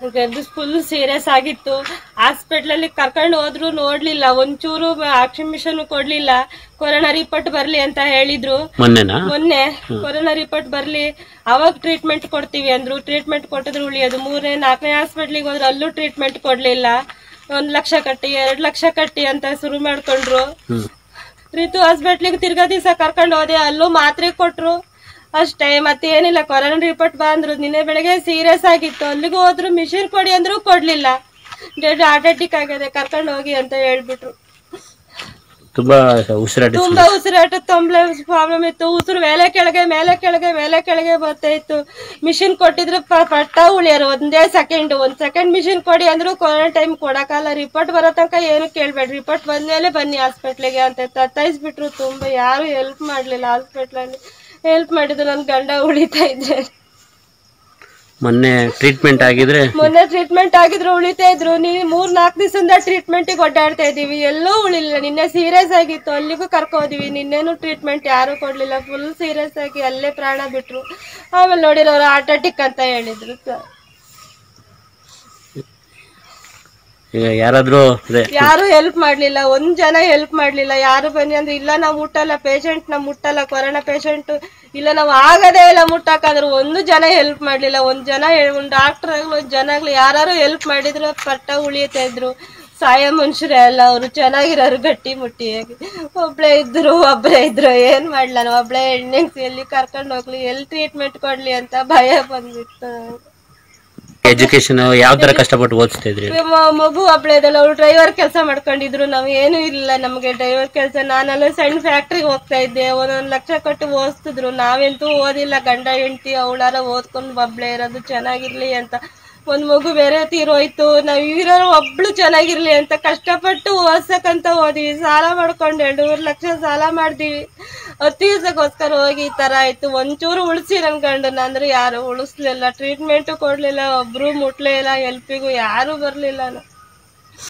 full serious ಆಗಿತ್ತು ಹಾಸ್ಪಿಟ್ಲಲ್ಲಿ ಕರ್ಕೊಂಡು ಹೋದ್ರು ನೋಡ್ಲಿಲ್ಲ ಒಂಚೂರು ಆಕ್ಷನ್ ಕೊಡ್ಲಿಲ್ಲ ಕೊರೋನಾ ರಿಪೋರ್ಟ್ ಬರ್ಲಿ ಅಂತ ಹೇಳಿದ್ರು ಮೊನ್ನೆನಾ ಮೊನ್ನೆ ಕೊರೋನಾ ರಿಪೋರ್ಟ್ ಬರ್ಲಿ ಅವಾಗ ಟ್ರೀಟ್ಮೆಂಟ್ ಕೊಡ್ತೀವಿ ಅಂದ್ರು ಟ್ರೀಟ್ಮೆಂಟ್ ಕೊಟ್ಟಿದ್ರು ಉಳಿಯೋದು ಮೂರನೇ ನಾಲ್ಕನೇ ಹಾಸ್ಪಿಟ್ಲಿಗೆ ಹೋದ್ರೆ ಅಲ್ಲೂ ಟ್ರೀಟ್ಮೆಂಟ್ ಕೊಡ್ಲಿಲ್ಲ ಒಂದ್ ಲಕ್ಷ ಕಟ್ಟಿ ಎರಡ್ ಲಕ್ಷ ಕಟ್ಟಿ ಅಂತ ಶುರು ಮಾಡ್ಕೊಂಡ್ರು ಹ್ಮ್ ರಿತು ಹಾಸ್ಪಿಟ್ಲಿಗೆ ತಿರ್ಗಾ ದಿವಸ ಕರ್ಕೊಂಡು ಹೋದೆ ಅಲ್ಲೂ ಮಾತ್ರೆ ಕೊಟ್ರು ಅಷ್ಟೇ ಮತ್ತೆ ಏನಿಲ್ಲ ಕೊರೋನಾ ರಿಪೋರ್ಟ್ ಬಂದ್ರು ನಿನ್ನೆ ಬೆಳಗ್ಗೆ ಸೀರಿಯಸ್ ಆಗಿತ್ತು ಅಲ್ಲಿಗೂ ಹೋದ್ರು ಮಿಷಿನ್ ಕೊಡಿ ಅಂದ್ರು ಕೊಡ್ಲಿಲ್ಲ ಡೆಡ್ ಹಾರ್ಟ್ ಅಟ್ಯಾಕ್ ಆಗಿದೆ ಕರ್ಕೊಂಡು ಹೋಗಿ ಅಂತ ಹೇಳ್ಬಿಟ್ರು ತುಂಬಾ ಉಸಿರಾಟ ತುಂಬಾ ಉಸಿರಾಟ ತೊಂಬಳೆ ಪ್ರಾಬ್ಲಮ್ ಇತ್ತು ಉಸಿರು ಮೇಲೆ ಕೆಳಗೆ ಮೇಲೆ ಕೆಳಗೆ ಮೇಲೆ ಕೆಳಗೆ ಬರ್ತಾ ಇತ್ತು ಮಿಷಿನ್ ಕೊಟ್ಟಿದ್ರೆ ಪ- ಪಟ್ಟ ಉಳಿಯೋರು ಒಂದೇ ಸೆಕೆಂಡ್ ಒಂದ್ ಸೆಕೆಂಡ್ ಮಿಷಿನ್ ಕೊಡಿ ಅಂದ್ರು ಕೊರೋನಾ ಟೈಮ್ ಕೊಡಕಲ್ಲ ರಿಪೋರ್ಟ್ ಬರೋ ತನಕ ಏನು ಕೇಳ್ಬೇಡ್ರಿ ರಿಪೋರ್ಟ್ ಬಂದ್ಮೇಲೆ ಬನ್ನಿ ಹಾಸ್ಪಿಟ್ಲಿಗೆ ಅಂತ ತತ್ತೈಸ್ಬಿಟ್ರು ತುಂಬಾ ಯಾರು ಹೆಲ್ಪ್ ಮಾಡ್ಲಿಲ್ಲ ಹಾಸ್ಪಿಟ್ಲಲ್ಲಿ ಹೆಲ್ಪ್ ಮಾಡಿದ್ರು ನನ್ ಗಂಡ ಉಳಿತಾ ಇದ್ರೆ ಮೊನ್ನೆ ಟ್ರೀಟ್ಮೆಂಟ್ ಆಗಿದ್ರೆ ಮೊನ್ನೆ ಟ್ರೀಟ್ಮೆಂಟ್ ಆಗಿದ್ರು ಉಳಿತಾ ಇದ್ರು ನೀವು ಮೂರ್ ನಾಲ್ಕು ದಿವಸದಿಂದ ಟ್ರೀಟ್ಮೆಂಟ್ ಓಡಾಡ್ತಾ ಇದೀವಿ ಎಲ್ಲೂ ಉಳಿಲಿಲ್ಲ ನಿನ್ನೆ ಸೀರಿಯಸ್ ಆಗಿತ್ತು ಅಲ್ಲಿಗೂ ಕರ್ಕೊ ಹೋದಿವಿ ನಿನ್ನೆನು ಟ್ರೀಟ್ಮೆಂಟ್ ಯಾರು ಕೊಡ್ಲಿಲ್ಲ ಫುಲ್ ಸೀರಿಯಸ್ ಆಗಿ ಅಲ್ಲೇ ಪ್ರಾಣ ಬಿಟ್ರು ಆಮೇಲೆ ನೋಡಿರೋರು ಹಾರ್ಟ್ ಅಟ್ಯಾಕ್ ಅಂತ ಹೇಳಿದ್ರು ಸರ್ ಈಗ ಯಾರಾದ್ರೂ ಅದೇ ಯಾರು ಹೆಲ್ಪ್ ಮಾಡ್ಲಿಲ್ಲ ಒಂದ್ ಜನ ಹೆಲ್ಪ್ ಮಾಡ್ಲಿಲ್ಲ ಯಾರು ಬನ್ನಿ ಅಂದ್ರೆ ಇಲ್ಲ ನಾವು ಮುಟ್ಟಲ್ಲ ಪೇಷಂಟ್ ನಾವು ಮುಟ್ಟಲ್ಲ ಕೊರೋನಾ ಪೇಷಂಟ್ ಇಲ್ಲ ನಾವು ಆಗದೇ ಇಲ್ಲ ಮುಟ್ಟಕ್ಕಾದ್ರೆ ಒಂದು ಜನ ಹೆಲ್ಪ್ ಮಾಡ್ಲಿಲ್ಲ ಒಂದ್ ಜನ ಹೇಳ್- ಒಂದ್ ಡಾಕ್ಟರ್ ಆಗ್ಲಿ ಒಂದ್ ಜನ ಆಗ್ಲಿ ಯಾರು ಹೆಲ್ಪ್ ಮಾಡಿದ್ರು ಪಟ್ಟ ಉಳಿಯುತ್ತಾ ಇದ್ರು ಸಾಯ ಮನುಷ್ಯರೇ ಅಲ್ಲ ಅವರು ಚೆನ್ನಾಗಿರೋರು ಗಟ್ಟಿ ಮುಟ್ಟಿಯಾಗಿ ಒಬ್ಳೆ ಇದ್ರು ಒಬ್ಳೆ ಇದ್ರು ಏನ್ ಮಾಡ್ಲ ನಾವು ಒಬ್ಳೆ ಹೆಣ್ಣೆಂಗ್ಸಿ ಎಲ್ಲಿ ಕರ್ಕೊಂಡ್ ಹೋಗ್ಲಿ ಎಲ್ಲಿ ಟ್ರೀಟ್ಮೆಂಟ್ ಕೊಡ್ಲಿ ಅಂತ ಭಯ ಬಂದ್ಬಿಟ್ಟು ಎಜುಕೇಶನ್ ಯಾವ ತರ ಕಷ್ಟಪಟ್ಟು ಓದಿಸ್ತಾ ಇದ್ರಿ ಮ- ಮಗು ಒಬ್ಳೆ ಇದ್ದಲ್ಲ ಅವ್ರು ಡ್ರೈವರ್ ಕೆಲಸ ಮಾಡ್ಕೊಂಡಿದ್ರು ನಾವ್ ಏನು ಇಲ್ಲ ನಮ್ಗೆ ಡ್ರೈವರ್ ಕೆಲಸ ನಾನೆಲ್ಲ ಸಣ್ಣ ಫ್ಯಾಕ್ಟ್ರಿಗೆ ಹೋಗ್ತಾ ಇದ್ದೆ ಒಂದೊಂದ್ ಲಕ್ಷ ಕೊಟ್ಟು ಓದಿಸ್ತಿದ್ರು ನಾವೆಂತೂ ಓದಿಲ್ಲ ಗಂಡ ಹೆಂಡತಿ ಅವಳಾರ ಓದ್ಕೊಂಡು ಒಬ್ಳೆ ಇರೋದು ಚೆನ್ನಾಗಿರ್ಲಿ ಅಂತ ಒಂದ್ ಮಗು ಬೇರೆ ತೀರೋಯ್ತು ನಾವ್ ಇರೋರು ಒಬ್ಳು ಚೆನ್ನಾಗಿರ್ಲಿ ಅಂತ ಕಷ್ಟಪಟ್ಟು ಓದ್ಸಕ್ಕಂತ ಹೋದಿವಿ ಸಾಲ ಮಾಡ್ಕೊಂಡು ಎರಡೂವರೆ ಲಕ್ಷ ಸಾಲ ಮಾಡ್ದಿವಿ ಹತ್ತು ದಿವಸಕ್ಕೋಸ್ಕರ ಹೋಗಿ ಈ ತರ ಆಯ್ತು ಒಂಚೂರು ಉಳಿಸಿ ನನ್ ಗಂಡನ ಅಂದ್ರೆ ಯಾರು ಉಳಿಸ್ಲಿಲ್ಲ ಟ್ರೀಟ್ಮೆಂಟ್ ಕೊಡ್ಲಿಲ್ಲ ಒಬ್ರು ಮುಟ್ಲೇ ಇಲ್ಲ ಹೆಲ್ಪಿಗೂ ಯಾರು ಬರ್ಲಿಲ್ಲ